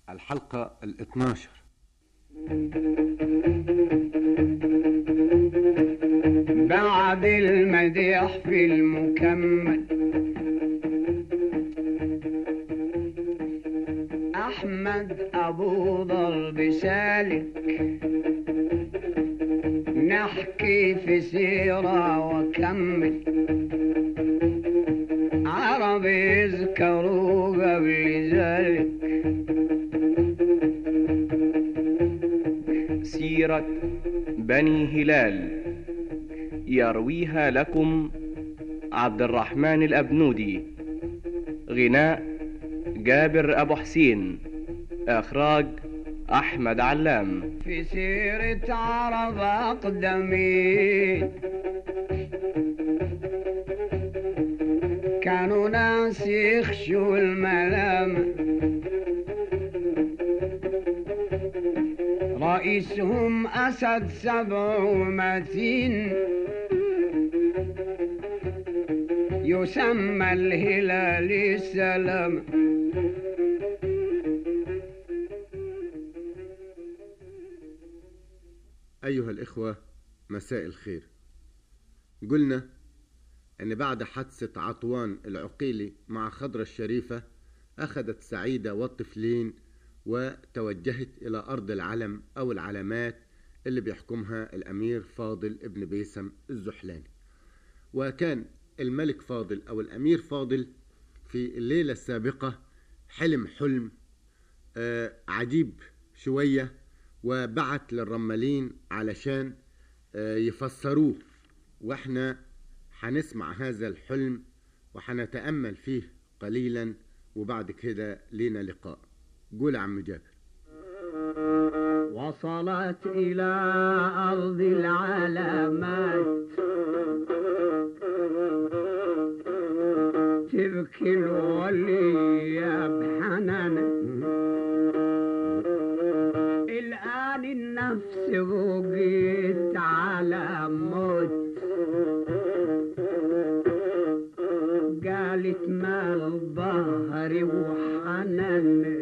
الحلقة ال 12 بعد المديح في المكمل أحمد أبو ضرب سالك نحكي في سيرة وكمل عرب يذكروا قبل ذلك سيرة بني هلال يرويها لكم عبد الرحمن الأبنودي غناء جابر أبو حسين إخراج أحمد علام في سيرة عرب أقدمين كانوا ناس يخشوا الملامة رئيسهم أسد سبع ومتين يسمى الهلال السلام أيها الإخوة مساء الخير قلنا أن بعد حادثة عطوان العقيلي مع خضرة الشريفة أخذت سعيدة والطفلين وتوجهت إلى أرض العلم أو العلامات اللي بيحكمها الأمير فاضل ابن بيسم الزحلاني وكان الملك فاضل أو الأمير فاضل في الليلة السابقة حلم حلم آه، عجيب شوية وبعت للرمالين علشان آه، يفسروه واحنا هنسمع هذا الحلم وهنتأمل فيه قليلا وبعد كده لينا لقاء قول يا عم جابر وصلت إلى أرض العلامات تبكي الولية بحنان الآن النفس بقيت على موت قالت ما الظهر وحنان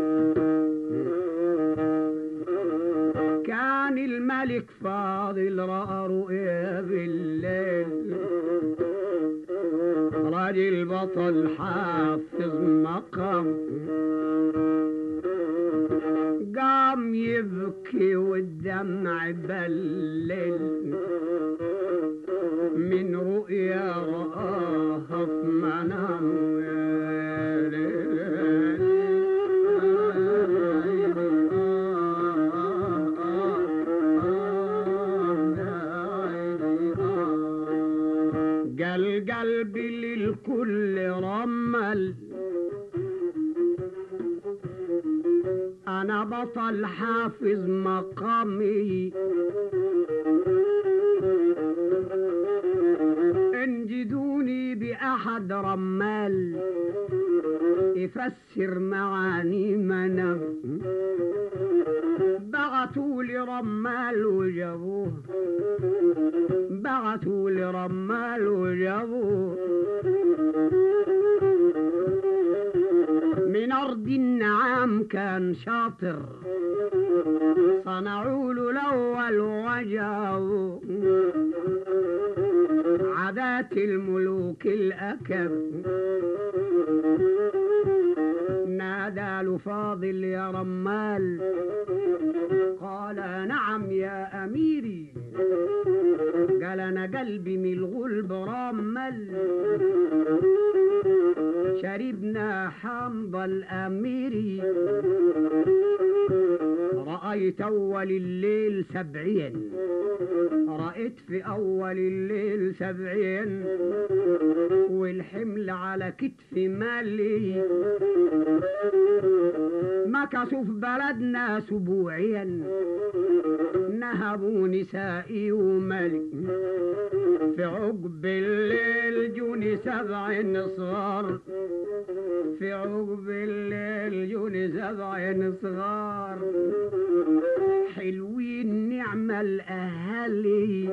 كان الملك فاضل رأى رؤيا بالليل راجل بطل حافظ مقام قام يبكي والدمع بلل من رؤيا رآها في منام قال قلبي للكل رمل أنا بطل حافظ مقامي انجدوني بأحد رمال يفسر معاني منام بعتوا لي رمال وجابوه بعتوا لي رمال وجابوه من أرض النعام كان شاطر صنعوا له الأول وجابوه عادات الملوك الأكب نادى له فاضل يا رمال قال نعم يا أميري قال أنا قلبي من الغلب رمل شربنا حمض الأميري رأيت أول الليل سبعين رأيت في أول الليل سبعين والحمل على كتفي مالي مكثوا في بلدنا أسبوعين نهبوا نسائي وملك في عقب الليل جوني سبع صغار في عقب الليل جوني سبع صغار حلوين نعم الأهالي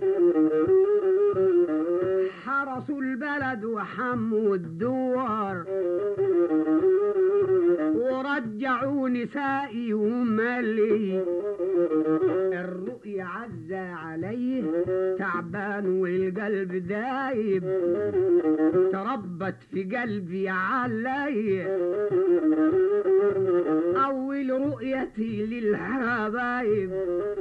حرسوا البلد وحموا الدوار رجعوا نسائي ومالي الرؤيا عزة عليه تعبان والقلب دايب تربت في قلبي علي أول رؤيتي للحبايب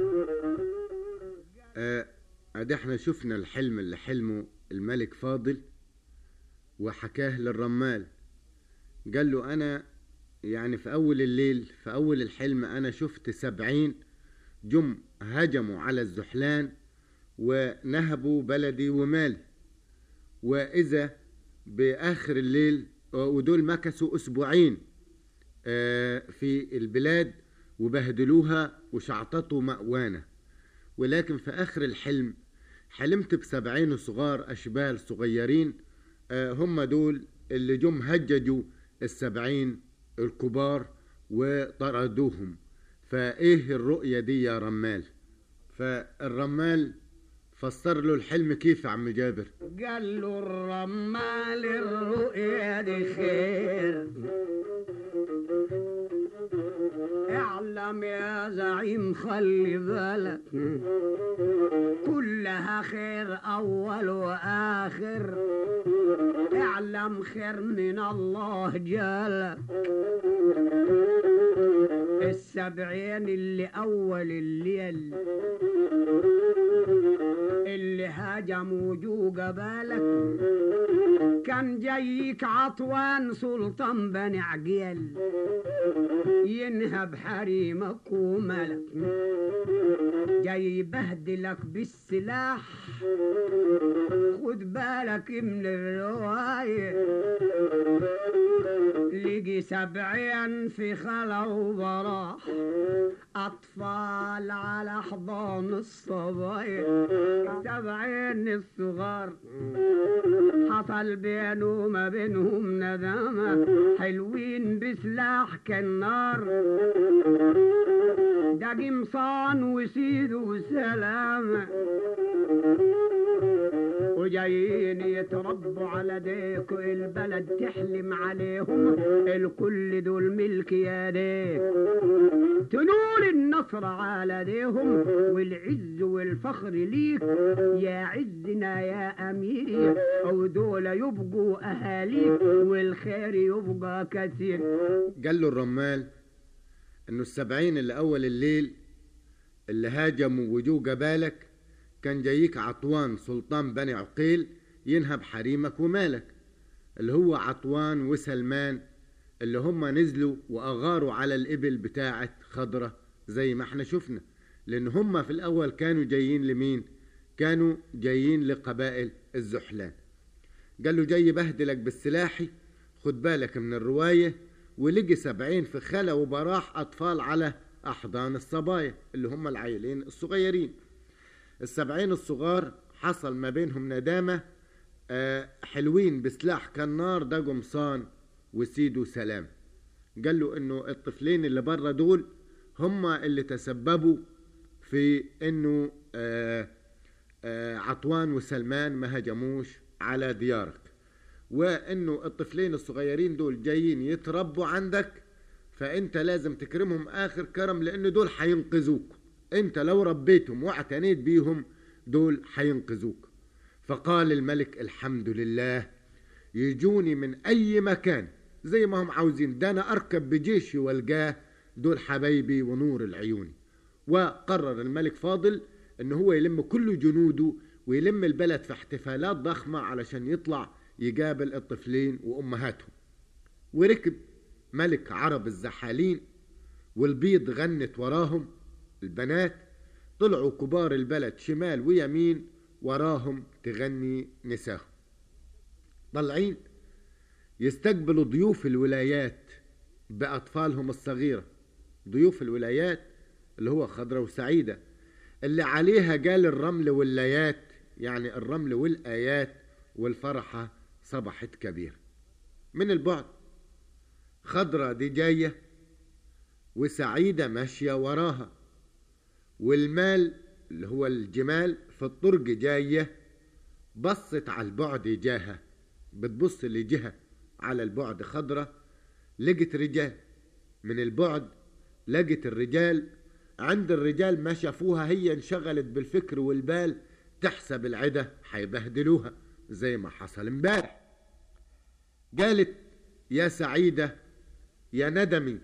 آه، ادي احنا شفنا الحلم اللي حلمه الملك فاضل وحكاه للرمال قال له انا يعني في اول الليل في اول الحلم انا شفت سبعين جم هجموا على الزحلان ونهبوا بلدي ومالي واذا باخر الليل ودول مكثوا اسبوعين آه، في البلاد وبهدلوها وشعططوا مأوانة ولكن في آخر الحلم حلمت بسبعين صغار أشبال صغيرين آه، هم دول اللي جم هججوا السبعين الكبار وطردوهم فإيه الرؤية دي يا رمال فالرمال فسر له الحلم كيف يا عم جابر قال له الرمال الرؤيا دي خير اعلم يا زعيم خلي بالك كلها خير اول واخر اعلم خير من الله جالك السبعين اللي اول الليل اللي هاجموا جو قبالك كان جايك عطوان سلطان بني عقيل ينهب حريمك وملك جاي يبهدلك بالسلاح خد بالك من الرواية لقي سبعين في خلا وبراح أطفال على حضان الصبايا سبعين الصغار حصل بينه وما بينهم ندامة حلوين بسلاح كالنار ده قمصان وسيد وسلامة وجايين يتربوا على ديك البلد تحلم عليهم الكل دول ملك يا ديك تنول النصر على ديهم والعز والفخر ليك يا عزنا يا أميري ودول يبقوا أهاليك والخير يبقى كثير قال له الرمال انه السبعين اللي اول الليل اللي هاجموا وجو جبالك كان جايك عطوان سلطان بني عقيل ينهب حريمك ومالك اللي هو عطوان وسلمان اللي هم نزلوا واغاروا على الابل بتاعه خضرة زي ما احنا شفنا لان هم في الاول كانوا جايين لمين كانوا جايين لقبائل الزحلان قال له جاي بهدلك بالسلاحي خد بالك من الرواية ولقي سبعين في خلا وبراح أطفال على أحضان الصبايا اللي هم العيلين الصغيرين السبعين الصغار حصل ما بينهم ندامة آه، حلوين بسلاح كالنار ده قمصان وسيد وسلام قال له انه الطفلين اللي بره دول هم اللي تسببوا في انه آه آه عطوان وسلمان ما هجموش على ديارك وانه الطفلين الصغيرين دول جايين يتربوا عندك فانت لازم تكرمهم اخر كرم لان دول حينقذوك انت لو ربيتهم واعتنيت بيهم دول حينقذوك فقال الملك الحمد لله يجوني من اي مكان زي ما هم عاوزين ده انا اركب بجيشي والقاه دول حبايبي ونور العيون وقرر الملك فاضل ان هو يلم كل جنوده ويلم البلد في احتفالات ضخمة علشان يطلع يقابل الطفلين وامهاتهم وركب ملك عرب الزحالين والبيض غنت وراهم البنات طلعوا كبار البلد شمال ويمين وراهم تغني نساهم طالعين يستقبلوا ضيوف الولايات بأطفالهم الصغيرة ضيوف الولايات اللي هو خضرة وسعيدة اللي عليها قال الرمل والليات يعني الرمل والآيات والفرحة صبحت كبير من البعد خضرة دي جاية وسعيدة ماشية وراها والمال اللي هو الجمال في الطرق جاية بصت على البعد جاها بتبص لجهة على البعد خضرة لقت رجال من البعد لقت الرجال عند الرجال ما شافوها هي انشغلت بالفكر والبال تحسب العدة هيبهدلوها زي ما حصل امبارح قالت يا سعيدة يا ندمي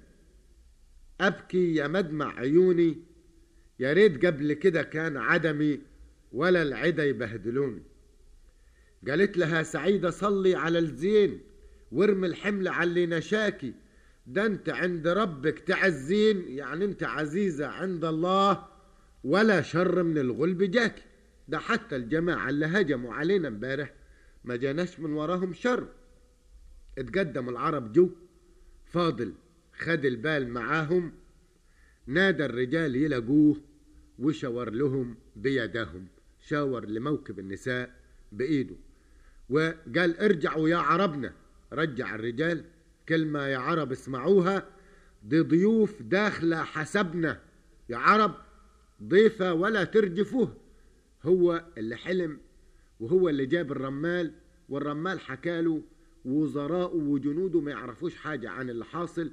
أبكي يا مدمع عيوني يا ريت قبل كده كان عدمي ولا العدا يبهدلوني قالت لها سعيدة صلي على الزين وارمي الحمل على اللي نشاكي ده انت عند ربك تعزين يعني انت عزيزة عند الله ولا شر من الغلب جاكي ده حتى الجماعة اللي هجموا علينا امبارح ما جاناش من وراهم شر اتقدم العرب جو فاضل خد البال معاهم نادى الرجال يلاقوه وشاور لهم بيدهم شاور لموكب النساء بإيده وقال ارجعوا يا عربنا رجع الرجال كلمة يا عرب اسمعوها دي ضيوف داخلة حسبنا يا عرب ضيفة ولا ترجفوها هو اللي حلم وهو اللي جاب الرمال والرمال حكاله وزراءه وجنوده ما يعرفوش حاجة عن اللي حاصل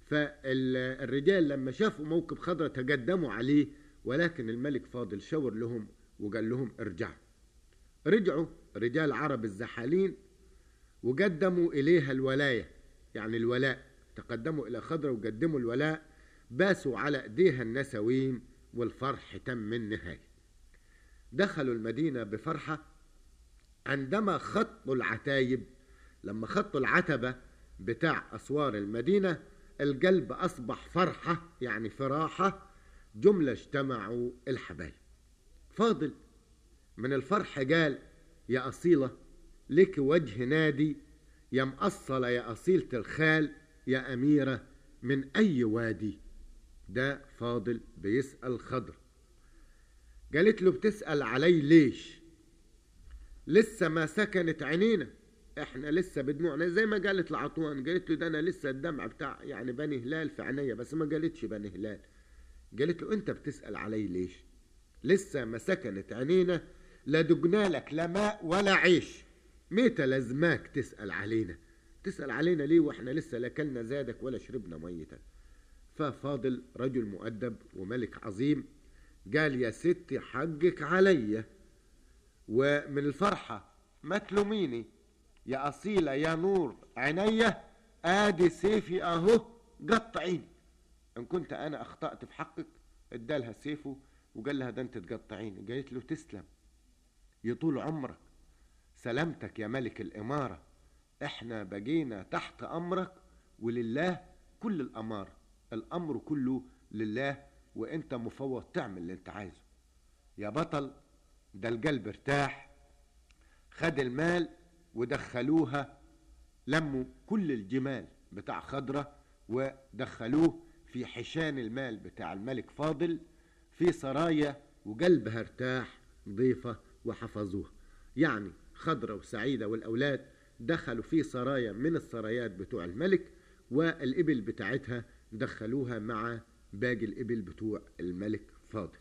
فالرجال لما شافوا موكب خضرة تقدموا عليه ولكن الملك فاضل شاور لهم وقال لهم ارجعوا رجعوا رجال عرب الزحالين وقدموا إليها الولاية يعني الولاء تقدموا إلى خضرة وقدموا الولاء باسوا على ايديها النسوين والفرح تم النهاية دخلوا المدينة بفرحة عندما خطوا العتايب لما خطوا العتبة بتاع أسوار المدينة القلب أصبح فرحة يعني فراحة جملة اجتمعوا الحبايب فاضل من الفرح قال يا أصيلة لك وجه نادي يا مقصلة يا أصيلة الخال يا أميرة من أي وادي ده فاضل بيسأل خضر قالت له بتسأل علي ليش لسه ما سكنت عينينا احنا لسه بدموعنا زي ما قالت لعطوان قالت له ده انا لسه الدمع بتاع يعني بني هلال في عينيا بس ما قالتش بني هلال قالت له انت بتسأل علي ليش لسه ما سكنت عينينا لا دقنا لك لا ماء ولا عيش متى لازماك تسأل علينا تسأل علينا ليه واحنا لسه لا كلنا زادك ولا شربنا ميتك ففاضل رجل مؤدب وملك عظيم قال يا ستي حقك عليا ومن الفرحة ما تلوميني يا أصيلة يا نور عينيا آدي سيفي أهو قطعيني إن كنت أنا أخطأت في حقك ادالها سيفه وقال لها ده أنت تقطعيني قالت له تسلم يطول عمرك سلامتك يا ملك الإمارة احنا بقينا تحت أمرك ولله كل الأمارة الأمر كله لله وانت مفوض تعمل اللي انت عايزه يا بطل ده القلب ارتاح خد المال ودخلوها لموا كل الجمال بتاع خضرة ودخلوه في حشان المال بتاع الملك فاضل في سرايا وقلبها ارتاح ضيفة وحفظوها يعني خضرة وسعيدة والأولاد دخلوا في سرايا من السرايات بتوع الملك والإبل بتاعتها دخلوها مع باقي الإبل بتوع الملك فاضل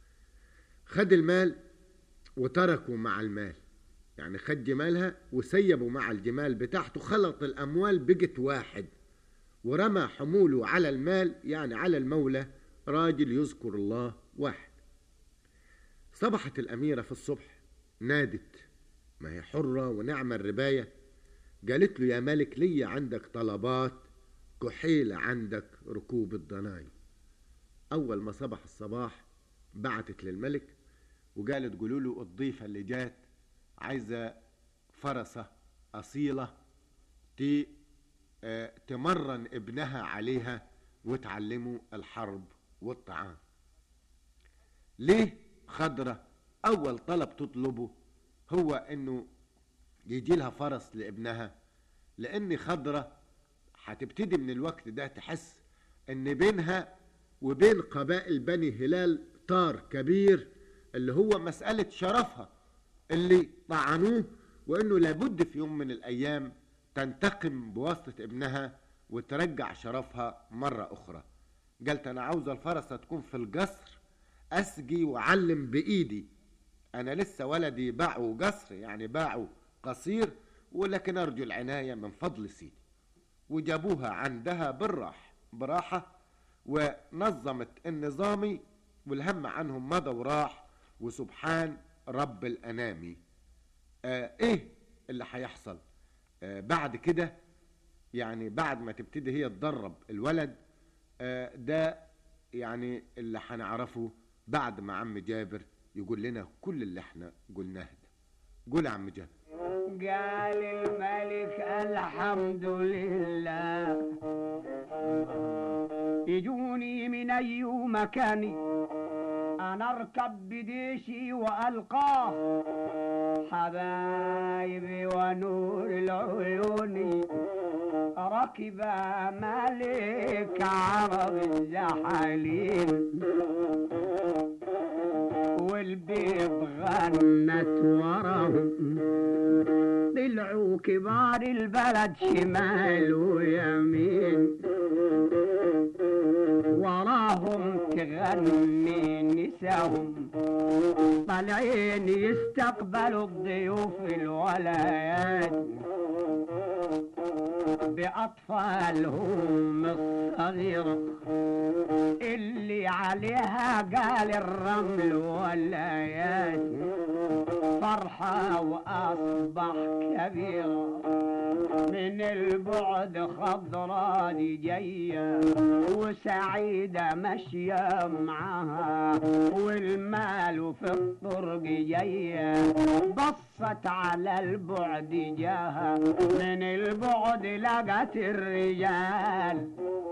خد المال وتركوا مع المال يعني خد جمالها وسيبوا مع الجمال بتاعته خلط الأموال بقت واحد ورمى حموله على المال يعني على المولى راجل يذكر الله واحد صبحت الأميرة في الصبح نادت ما هي حرة ونعمة الرباية قالت له يا ملك لي عندك طلبات كحيلة عندك ركوب الضناي أول ما صبح الصباح بعتت للملك وقالت قولوا له الضيفة اللي جات عايزة فرسة أصيلة تي آه تمرن ابنها عليها وتعلمه الحرب والطعام ليه خضرة أول طلب تطلبه هو إنه يجي لها فرس لابنها لأن خضرة هتبتدي من الوقت ده تحس إن بينها وبين قبائل بني هلال طار كبير اللي هو مسألة شرفها اللي طعنوه وإنه لابد في يوم من الأيام تنتقم بواسطة ابنها وترجع شرفها مرة أخرى قالت أنا عاوزة الفرسة تكون في القصر أسقي وأعلم بإيدي أنا لسه ولدي باعوا قصر يعني باعوا قصير ولكن أرجو العناية من فضل سيدي وجابوها عندها بالراح براحة ونظمت النظامي والهم عنهم مضى وراح وسبحان رب الأنامي آه ايه اللي هيحصل آه بعد كده يعني بعد ما تبتدي هي تدرب الولد آه ده يعني اللي هنعرفه بعد ما عم جابر يقول لنا كل اللي احنا قلناه ده قول يا عم جابر قال الملك الحمد لله يجوني من أي مكان أنا أركب بديشي وألقاه حبايبي ونور العيون ركب ملك عرب الزحالين والبيض غنت وراهم طلعوا كبار البلد شمال ويمين وراهم تغني نساهم طالعين يستقبلوا الضيوف الولايات بأطفالهم الصغيرة اللي عليها قال الرمل والآيات فرحة وأصبح كبيرة من البعد خضرا دي جاية وسعيدة ماشية معاها والمال في الطرق جاية بصت على البعد جاها من البعد لقت الرجال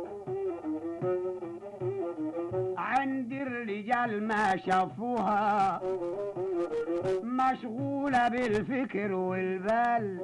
عند الرجال ما شافوها مشغولة بالفكر والبال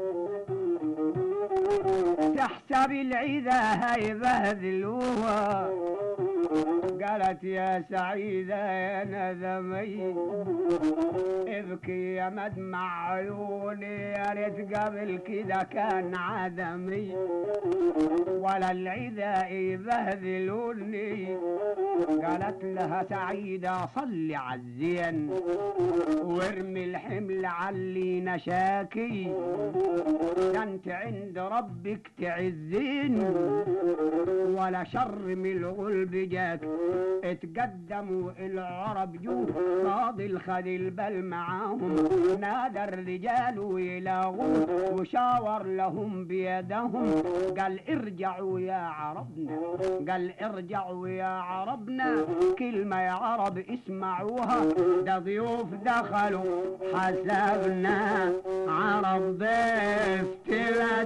تحسب العيدة هيبهدلوها قالت يا سعيدة يا ندمي ابكي يا مدمع عيوني يا ريت قبل كده كان عدمي ولا العدا يبهدلوني قالت لها سعيدة صلي عالزين وارمي الحمل علي نشاكي ده انت عند ربك تعزين ولا شر من الغلب جاك اتقدموا العرب جو صاد الخد البل معاهم نادى الرجال ويلاغوا وشاور لهم بيدهم قال ارجعوا يا عربنا قال ارجعوا يا عربنا كلمة يا عرب اسمعوها ده ضيوف دخلوا حسبنا عرب ضيف تلا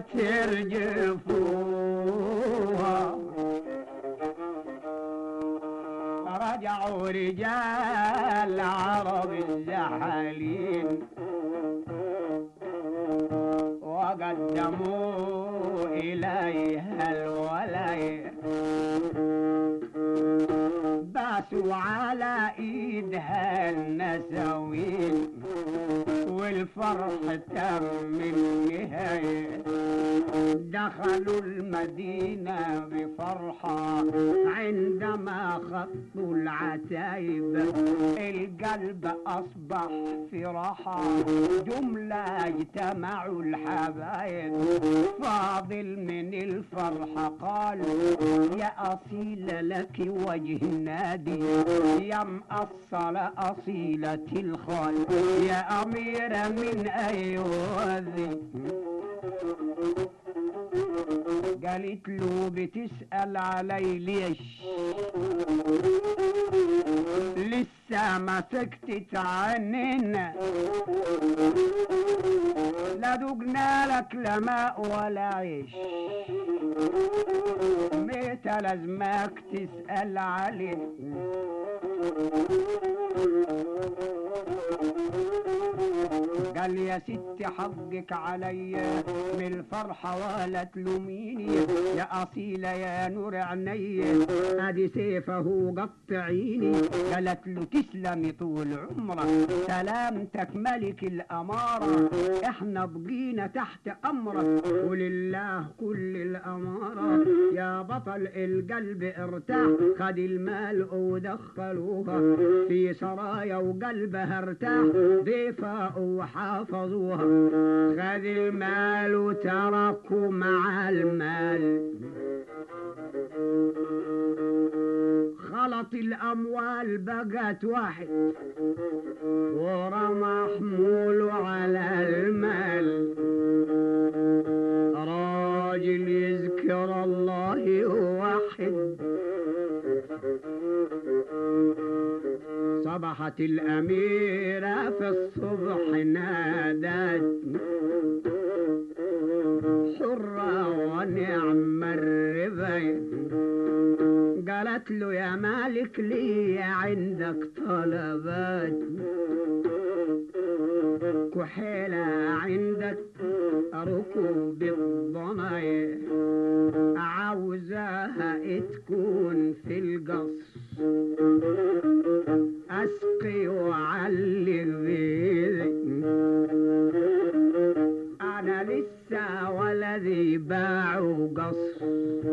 ترجفوها رجعوا رجال عرب الزحالين وقدموا إليها الولاية باسوا على ايدها النساوين والفرح تم النهاية دخلوا المدينة بفرحة عندما خطوا العتايب القلب أصبح في راحة جملة اجتمعوا الحبايب فاضل من الفرحة قالوا يا أصيل لك وجه نادي يا مأصل أصيلة الخال يا أميرة من أيوة ذي قالت له بتسأل علي ليش لسه ما سكتت عننا لا دقنا لك لا ماء ولا عيش متى لازمك تسأل عليه قال يا ست حقك عليا من الفرحة ولا تلوميني يا أصيلة يا نور عيني ادي سيفه قطعيني قالت له تسلمي طول عمرك سلامتك ملك الأمارة احنا بقينا تحت أمرك ولله كل الأمارة يا بطل القلب ارتاح خد المال ودخلوها في سرايا وقلبها ارتاح ضيفة وحافظوها خد المال وتركوا مع المال صبحت الأموال بقت واحد ورمى حموله على المال راجل يذكر الله واحد صبحت الأميرة في الصبح نادت حرة ونعم الربيع قالت له يا مالك لي عندك طلبات كحيلة عندك ركوب الضنايا عاوزاها تكون في القصر أسقي وأعلق بيدي أنا لسه ولدي باعوا قصر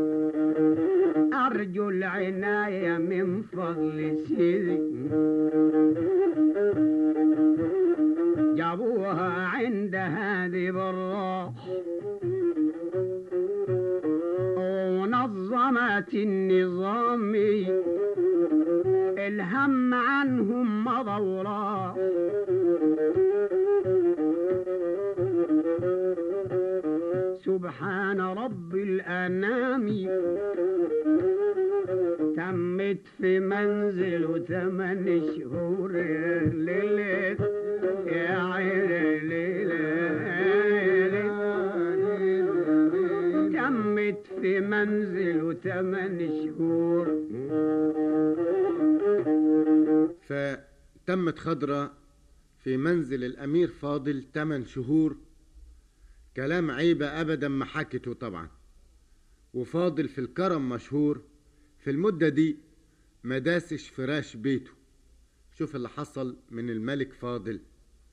أرجو العناية من فضل سيدي جابوها عند هذه بالراح ونظمت النظام الهم عنهم مضى وراح سبحان رب الأنام تمت في منزل ثمان شهور ليلة يا عيني ليلة تمت في منزل ثمان شهور فتمت خضرة في منزل الأمير فاضل 8 شهور كلام عيبة أبدا ما حكته طبعا وفاضل في الكرم مشهور في المدة دي ما داسش فراش بيته شوف اللي حصل من الملك فاضل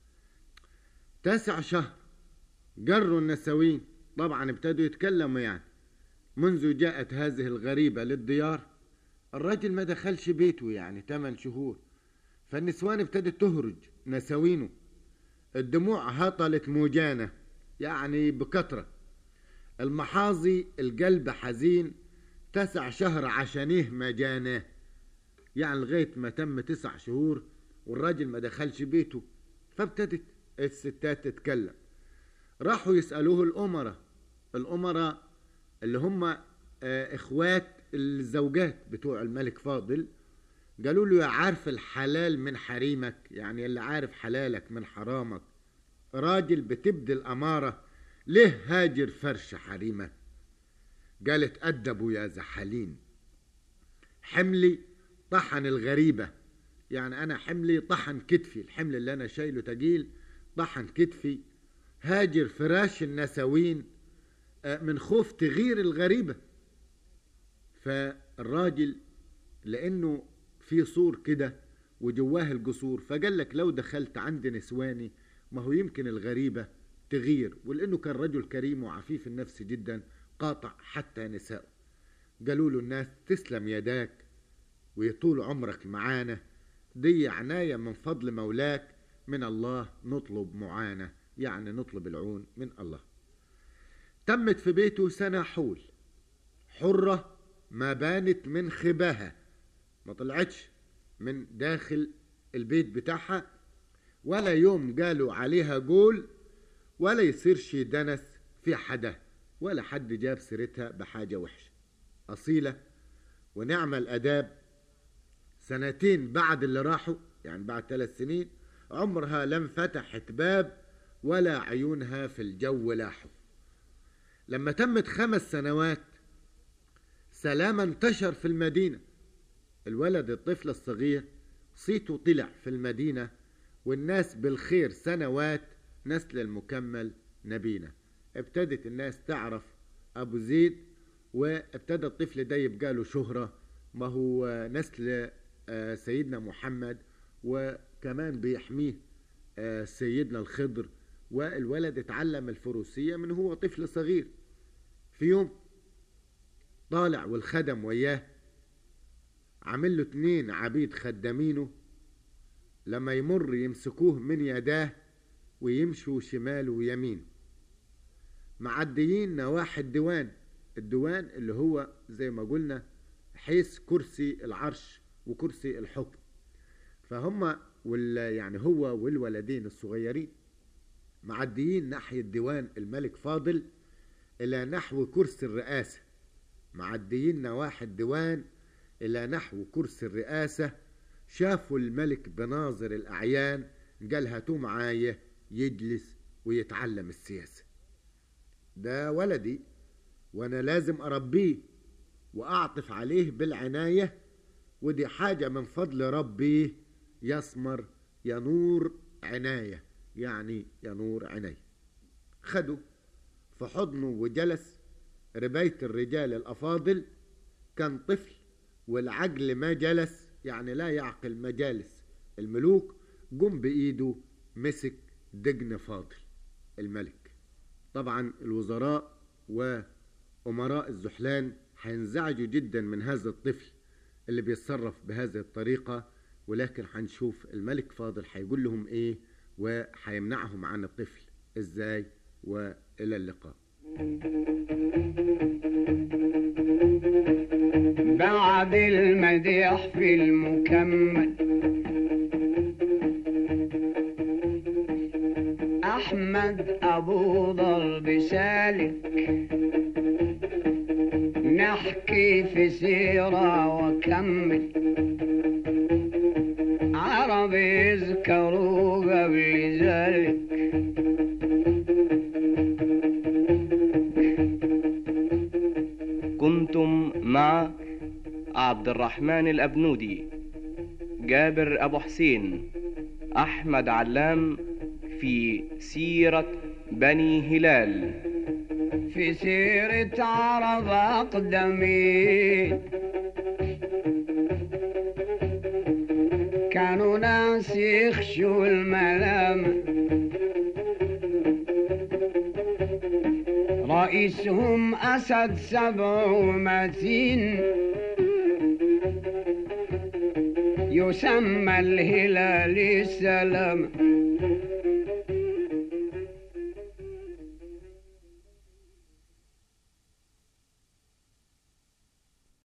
تاسع شهر جروا النسوين طبعا ابتدوا يتكلموا يعني منذ جاءت هذه الغريبة للديار الراجل ما دخلش بيته يعني 8 شهور فالنسوان ابتدت تهرج نسوينه الدموع هطلت موجانة يعني بكثرة المحاظي القلب حزين تسع شهر عشانيه ما جاناه يعني لغاية ما تم تسع شهور والراجل ما دخلش بيته فابتدت الستات تتكلم راحوا يسألوه الأمراء الأمراء اللي هم آه، إخوات الزوجات بتوع الملك فاضل قالوا له يا عارف الحلال من حريمك يعني اللي عارف حلالك من حرامك راجل بتبدي الأمارة ليه هاجر فرش حريمك قالت أدبوا يا زحالين حملي طحن الغريبة يعني أنا حملي طحن كتفي الحمل اللي أنا شايله تقيل طحن كتفي هاجر فراش النسوين آه، من خوف تغير الغريبة فالراجل لأنه في سور كده وجواه القصور فقال لك لو دخلت عند نسواني ما هو يمكن الغريبة تغير ولأنه كان رجل كريم وعفيف النفس جدا قاطع حتى نساءه قالوا له الناس تسلم يداك ويطول عمرك معانا دي عناية من فضل مولاك من الله نطلب معانة يعني نطلب العون من الله تمت في بيته سنة حول حرة ما بانت من خباها ما طلعتش من داخل البيت بتاعها ولا يوم قالوا عليها قول ولا يصيرش دنس في حدا ولا حد جاب سيرتها بحاجة وحشة أصيلة ونعمة الأداب سنتين بعد اللي راحوا يعني بعد ثلاث سنين عمرها لم فتحت باب ولا عيونها في الجو لاحوا لما تمت خمس سنوات سلام انتشر في المدينة الولد الطفل الصغير صيته طلع في المدينة والناس بالخير سنوات نسل المكمل نبينا ابتدت الناس تعرف أبو زيد وابتدى الطفل ده يبقى له شهرة ما هو نسل آه، سيدنا محمد وكمان بيحميه آه، سيدنا الخضر والولد اتعلم الفروسية من هو طفل صغير في يوم طالع والخدم وياه عامل له اتنين عبيد خدامينه لما يمر يمسكوه من يداه ويمشوا شمال ويمين معديين نواحي الديوان الديوان اللي هو زي ما قلنا حيث كرسي العرش وكرسي الحكم فهم وال يعني هو والولدين الصغيرين معديين ناحية ديوان الملك فاضل إلى نحو كرسي الرئاسة معديين نواحي الديوان إلى نحو كرسي الرئاسة شافوا الملك بناظر الأعيان قال هاتوه معايا يجلس ويتعلم السياسة ده ولدي وأنا لازم أربيه وأعطف عليه بالعناية ودي حاجة من فضل ربي يسمر ينور عناية يعني ينور عينيه خده في حضنه وجلس رباية الرجال الأفاضل كان طفل والعقل ما جلس يعني لا يعقل مجالس الملوك قم بإيده مسك دجن فاضل الملك طبعا الوزراء وأمراء الزحلان هينزعجوا جدا من هذا الطفل اللي بيتصرف بهذه الطريقة ولكن هنشوف الملك فاضل هيقول لهم ايه وهيمنعهم عن الطفل ازاي والى اللقاء بعد المديح في المكمل أحمد أبو ضرب سالك نحكي في سيرة وكمل عرب يذكروا قبل ذلك كنتم مع عبد الرحمن الأبنودي جابر أبو حسين أحمد علام في سيرة بني هلال في سيرة عرب أقدمين كانوا ناس يخشوا الملام رئيسهم أسد سبع متين يسمى الهلال السلام